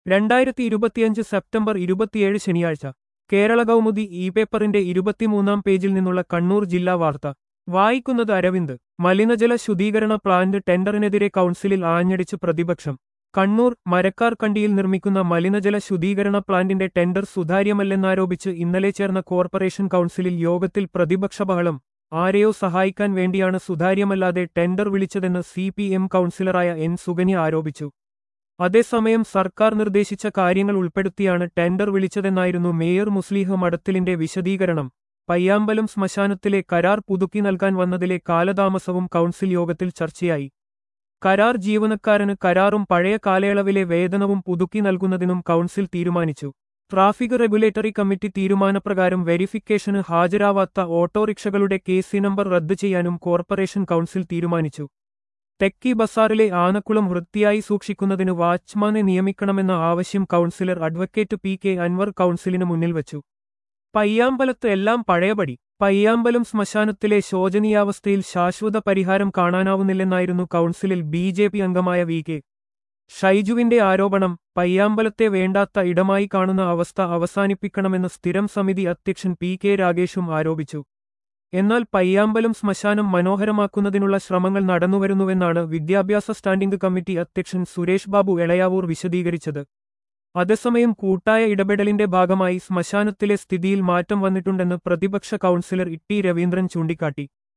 രണ്ടായിരത്തി ഇരുപത്തിയഞ്ച് സെപ്റ്റംബർ ഇരുപത്തിയേഴ് ശനിയാഴ്ച കേരള കൗമുദി ഇ പേപ്പറിന്റെ ഇരുപത്തിമൂന്നാം പേജിൽ നിന്നുള്ള കണ്ണൂർ ജില്ലാ വാർത്ത വായിക്കുന്നത് അരവിന്ദ് മലിനജല ശുദ്ധീകരണ പ്ലാന്റ് ടെൻഡറിനെതിരെ കൗൺസിലിൽ ആഞ്ഞടിച്ച് പ്രതിപക്ഷം കണ്ണൂർ മരക്കാർ കണ്ടിയിൽ നിർമ്മിക്കുന്ന മലിനജല ശുദ്ധീകരണ പ്ലാന്റിന്റെ ടെൻഡർ സുതാര്യമല്ലെന്നാരോപിച്ച് ഇന്നലെ ചേർന്ന കോർപ്പറേഷൻ കൗൺസിലിൽ യോഗത്തിൽ പ്രതിപക്ഷ ബഹളം ആരെയോ സഹായിക്കാൻ വേണ്ടിയാണ് സുതാര്യമല്ലാതെ ടെൻഡർ വിളിച്ചതെന്ന് സി പി എം കൗൺസിലറായ എൻ സുകന്യ ആരോപിച്ചു അതേസമയം സർക്കാർ നിർദ്ദേശിച്ച കാര്യങ്ങൾ ഉൾപ്പെടുത്തിയാണ് ടെൻഡർ വിളിച്ചതെന്നായിരുന്നു മേയർ മുസ്ലിഹ് മഠത്തിലിന്റെ വിശദീകരണം പയ്യാമ്പലം ശ്മശാനത്തിലെ കരാർ പുതുക്കി നൽകാൻ വന്നതിലെ കാലതാമസവും കൗൺസിൽ യോഗത്തിൽ ചർച്ചയായി കരാർ ജീവനക്കാരന് കരാറും പഴയ കാലയളവിലെ വേതനവും പുതുക്കി നൽകുന്നതിനും കൗൺസിൽ തീരുമാനിച്ചു ട്രാഫിക് റെഗുലേറ്ററി കമ്മിറ്റി തീരുമാനപ്രകാരം വെരിഫിക്കേഷന് ഹാജരാവാത്ത ഓട്ടോറിക്ഷകളുടെ കേസി നമ്പർ റദ്ദു ചെയ്യാനും കോർപ്പറേഷൻ കൗൺസിൽ തീരുമാനിച്ചു തെക്കി ബസാറിലെ ആനക്കുളം വൃത്തിയായി സൂക്ഷിക്കുന്നതിന് വാച്ച്മാനെ നിയമിക്കണമെന്ന ആവശ്യം councillor advocate P K Anvar കൗൺസിലിന് മുന്നിൽ വച്ചു പയ്യാമ്പലത്ത് എല്ലാം പഴയപടി പയ്യാമ്പലം ശ്മശാനത്തിലെ ശോചനീയാവസ്ഥയിൽ ശാശ്വത പരിഹാരം കാണാനാവുന്നില്ലെന്നായിരുന്നു കൗൺസിലിൽ ബി ജെ പി അംഗമായ വി കെ ഷൈജുവിന്റെ ആരോപണം പയ്യാമ്പലത്തെ വേണ്ടാത്ത ഇടമായി കാണുന്ന അവസ്ഥ അവസാനിപ്പിക്കണമെന്ന് സ്ഥിരം സമിതി അധ്യക്ഷൻ പി കെ രാഗേഷും ആരോപിച്ചു എന്നാൽ പയ്യാമ്പലം ശ്മശാനം മനോഹരമാക്കുന്നതിനുള്ള ശ്രമങ്ങൾ നടന്നുവരുന്നുവെന്നാണ് വിദ്യാഭ്യാസ സ്റ്റാൻഡിംഗ് കമ്മിറ്റി അധ്യക്ഷൻ സുരേഷ് ബാബു എളയാവൂർ വിശദീകരിച്ചത് അതേസമയം കൂട്ടായ ഇടപെടലിന്റെ ഭാഗമായി ശ്മശാനത്തിലെ സ്ഥിതിയിൽ മാറ്റം വന്നിട്ടുണ്ടെന്ന് പ്രതിപക്ഷ കൗൺസിലർ ഇ ടി രവീന്ദ്രൻ ചൂണ്ടിക്കാട്ടി